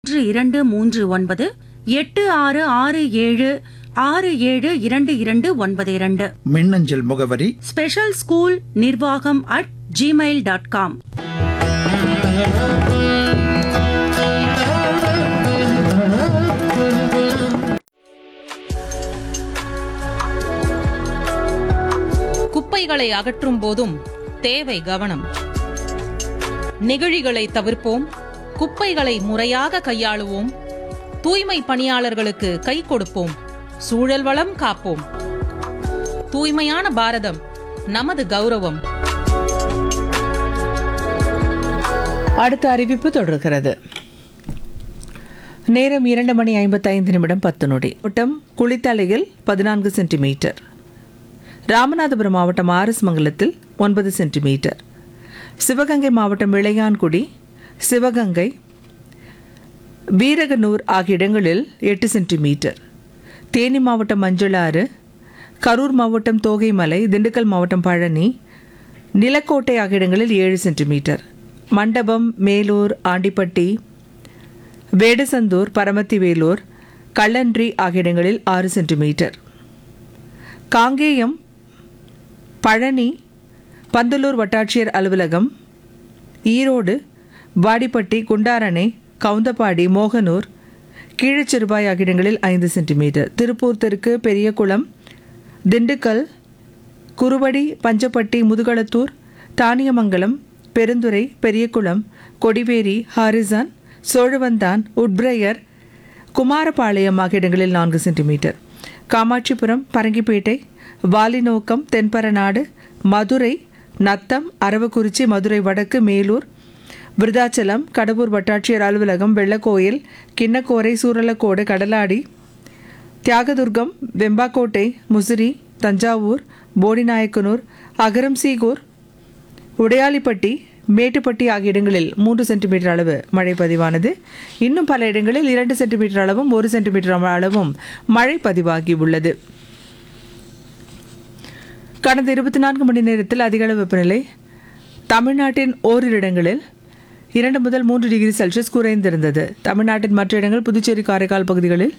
மூன்று இரண்டு மூன்று ஒன்பது எட்டு ஆறு ஆறு ஏழு ஆறு ஏழு இரண்டு இரண்டு ஒன்பது இரண்டு மின்னஞ்சல் முகவரி ஸ்பெஷல் ஸ்கூல் நிர்வாகம் அட் ஜிமெயில் டாட் காம் குப்பைகளை அகற்றும் போதும் தேவை கவனம் நெகிழிகளை தவிர்ப்போம் குப்பைகளை முறையாக கையாளுவோம் தூய்மை பணியாளர்களுக்கு கை கொடுப்போம் சூழல் வளம் காப்போம் தூய்மையான பாரதம் நமது கௌரவம் அடுத்த அறிவிப்பு தொடர்கிறது நேரம் இரண்டு மணி ஐம்பத்தைந்து நிமிடம் பத்து நொடி மாவட்டம் குளித்தலையில் பதினான்கு சென்டிமீட்டர் ராமநாதபுரம் மாவட்டம் ஆர்எஸ் மங்கலத்தில் ஒன்பது சென்டிமீட்டர் சிவகங்கை மாவட்டம் இளையான்குடி சிவகங்கை வீரகனூர் ஆகிய இடங்களில் எட்டு சென்டிமீட்டர் தேனி மாவட்டம் மஞ்சளாறு கரூர் மாவட்டம் தோகைமலை திண்டுக்கல் மாவட்டம் பழனி நிலக்கோட்டை ஆகிய இடங்களில் ஏழு சென்டிமீட்டர் மண்டபம் மேலூர் ஆண்டிப்பட்டி வேடசந்தூர் பரமத்தி வேலூர் கள்ளன்றி ஆகிய இடங்களில் ஆறு சென்டிமீட்டர் காங்கேயம் பழனி பந்தலூர் வட்டாட்சியர் அலுவலகம் ஈரோடு வாடிப்பட்டி குண்டாரணை கவுந்தப்பாடி மோகனூர் கீழச்சிறுபாய் ஆகிய இடங்களில் ஐந்து சென்டிமீட்டர் திருப்பூர் தெற்கு பெரியகுளம் திண்டுக்கல் குருவடி பஞ்சப்பட்டி முதுகளத்தூர் தானியமங்கலம் பெருந்துறை பெரியகுளம் கொடிவேரி ஹாரிசான் சோழவந்தான் உட்பிரையர் குமாரபாளையம் ஆகிய இடங்களில் நான்கு சென்டிமீட்டர் காமாட்சிபுரம் பரங்கிப்பேட்டை வாலிநோக்கம் தென்பரநாடு மதுரை நத்தம் அரவக்குறிச்சி மதுரை வடக்கு மேலூர் விருதாச்சலம் கடம்பூர் வட்டாட்சியர் அலுவலகம் வெள்ளக்கோயில் கிண்ணக்கோரை சூரலக்கோடு கடலாடி தியாகதுர்கம் வெம்பாக்கோட்டை முசிறி தஞ்சாவூர் போடிநாயக்கனூர் அகரம்சீகூர் உடையாளிப்பட்டி மேட்டுப்பட்டி ஆகிய இடங்களில் மூன்று சென்டிமீட்டர் அளவு மழை பதிவானது இன்னும் பல இடங்களில் இரண்டு சென்டிமீட்டர் அளவும் ஒரு சென்டிமீட்டர் அளவும் மழை பதிவாகி உள்ளது கடந்த இருபத்தி நான்கு மணி நேரத்தில் அதிகளவு வெப்பநிலை தமிழ்நாட்டின் ஓரிரு இடங்களில் இரண்டு முதல் மூன்று டிகிரி செல்சியஸ் குறைந்திருந்தது தமிழ்நாட்டின் மற்ற இடங்கள் புதுச்சேரி காரைக்கால் பகுதிகளில்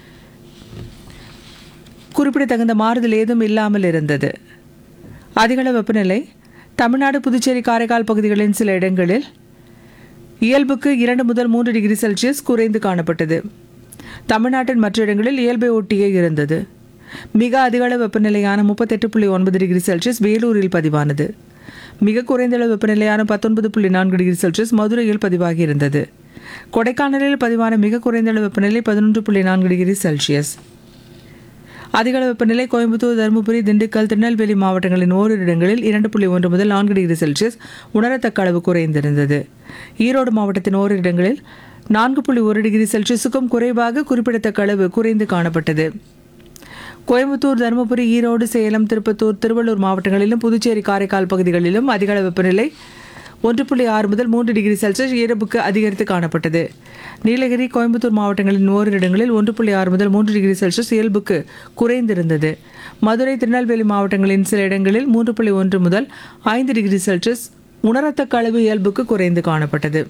குறிப்பிடத்தகுந்த மாறுதல் ஏதும் இல்லாமல் இருந்தது அதிகளவு வெப்பநிலை தமிழ்நாடு புதுச்சேரி காரைக்கால் பகுதிகளின் சில இடங்களில் இயல்புக்கு இரண்டு முதல் மூன்று டிகிரி செல்சியஸ் குறைந்து காணப்பட்டது தமிழ்நாட்டின் மற்ற இடங்களில் இயல்பை ஒட்டியே இருந்தது மிக அதிகளவு வெப்பநிலையான முப்பத்தெட்டு புள்ளி ஒன்பது டிகிரி செல்சியஸ் வேலூரில் பதிவானது மிக குறைந்த அளவு வெப்பநிலையான பத்தொன்பது புள்ளி நான்கு டிகிரி செல்சியஸ் மதுரையில் பதிவாகி இருந்தது கொடைக்கானலில் பதிவான மிக குறைந்த அளவு வெப்பநிலை பதினொன்று புள்ளி நான்கு டிகிரி செல்சியஸ் அதிகளவு வெப்பநிலை கோயம்புத்தூர் தருமபுரி திண்டுக்கல் திருநெல்வேலி மாவட்டங்களின் ஓரிரு இடங்களில் இரண்டு புள்ளி ஒன்று முதல் நான்கு டிகிரி செல்சியஸ் உணரத்தக்க அளவு குறைந்திருந்தது ஈரோடு மாவட்டத்தின் ஓரிரு இடங்களில் நான்கு புள்ளி ஒரு டிகிரி செல்சியஸுக்கும் குறைவாக குறிப்பிடத்தக்க அளவு குறைந்து காணப்பட்டது கோயம்புத்தூர் தருமபுரி ஈரோடு சேலம் திருப்பத்தூர் திருவள்ளூர் மாவட்டங்களிலும் புதுச்சேரி காரைக்கால் பகுதிகளிலும் அதிகளவு வெப்பநிலை ஒன்று புள்ளி ஆறு முதல் மூன்று டிகிரி செல்சியஸ் இயல்புக்கு அதிகரித்து காணப்பட்டது நீலகிரி கோயம்புத்தூர் மாவட்டங்களின் ஓரிரு இடங்களில் ஒன்று புள்ளி ஆறு முதல் மூன்று டிகிரி செல்சியஸ் இயல்புக்கு குறைந்திருந்தது மதுரை திருநெல்வேலி மாவட்டங்களின் சில இடங்களில் மூன்று புள்ளி ஒன்று முதல் ஐந்து டிகிரி செல்சியஸ் உணரத்தக்க அளவு இயல்புக்கு குறைந்து காணப்பட்டது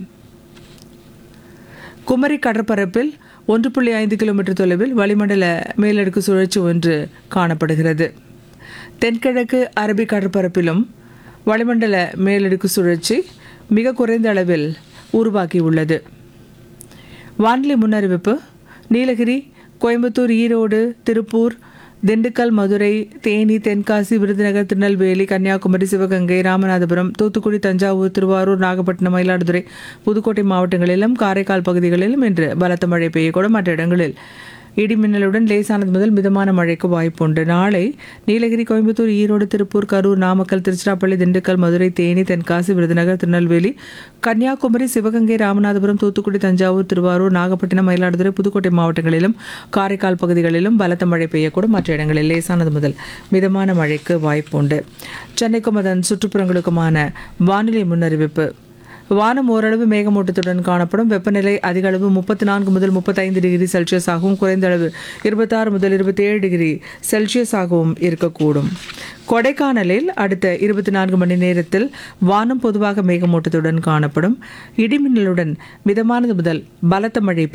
குமரி கடற்பரப்பில் ஒன்று புள்ளி ஐந்து கிலோமீட்டர் தொலைவில் வளிமண்டல மேலடுக்கு சுழற்சி ஒன்று காணப்படுகிறது தென்கிழக்கு அரபிக் கடற்பரப்பிலும் வளிமண்டல மேலடுக்கு சுழற்சி மிக குறைந்த அளவில் உருவாகியுள்ளது வானிலை முன்னறிவிப்பு நீலகிரி கோயம்புத்தூர் ஈரோடு திருப்பூர் திண்டுக்கல் மதுரை தேனி தென்காசி விருதுநகர் திருநெல்வேலி கன்னியாகுமரி சிவகங்கை ராமநாதபுரம் தூத்துக்குடி தஞ்சாவூர் திருவாரூர் நாகப்பட்டினம் மயிலாடுதுறை புதுக்கோட்டை மாவட்டங்களிலும் காரைக்கால் பகுதிகளிலும் இன்று பலத்த மழை பெய்யக்கூடும் மற்ற இடங்களில் இடிமின்னலுடன் லேசானது முதல் மிதமான மழைக்கு வாய்ப்புண்டு நாளை நீலகிரி கோயம்புத்தூர் ஈரோடு திருப்பூர் கரூர் நாமக்கல் திருச்சிராப்பள்ளி திண்டுக்கல் மதுரை தேனி தென்காசி விருதுநகர் திருநெல்வேலி கன்னியாகுமரி சிவகங்கை ராமநாதபுரம் தூத்துக்குடி தஞ்சாவூர் திருவாரூர் நாகப்பட்டினம் மயிலாடுதுறை புதுக்கோட்டை மாவட்டங்களிலும் காரைக்கால் பகுதிகளிலும் பலத்த மழை பெய்யக்கூடும் மற்ற இடங்களில் லேசானது முதல் மிதமான மழைக்கு வாய்ப்புண்டு சென்னைக்கும் அதன் சுற்றுப்புறங்களுக்குமான வானிலை முன்னறிவிப்பு வானம் ஓரளவு மேகமூட்டத்துடன் காணப்படும் வெப்பநிலை அதிக அளவு முப்பத்தி நான்கு முதல் முப்பத்தைந்து டிகிரி செல்சியஸ் ஆகவும் குறைந்த அளவு இருபத்தாறு முதல் இருபத்தேழு டிகிரி செல்சியஸ் ஆகவும் இருக்கக்கூடும் கொடைக்கானலில் அடுத்த இருபத்தி நான்கு மணி நேரத்தில் வானம் பொதுவாக மேகமூட்டத்துடன் காணப்படும் இடிமின்னலுடன் மிதமானது முதல் பலத்த மழை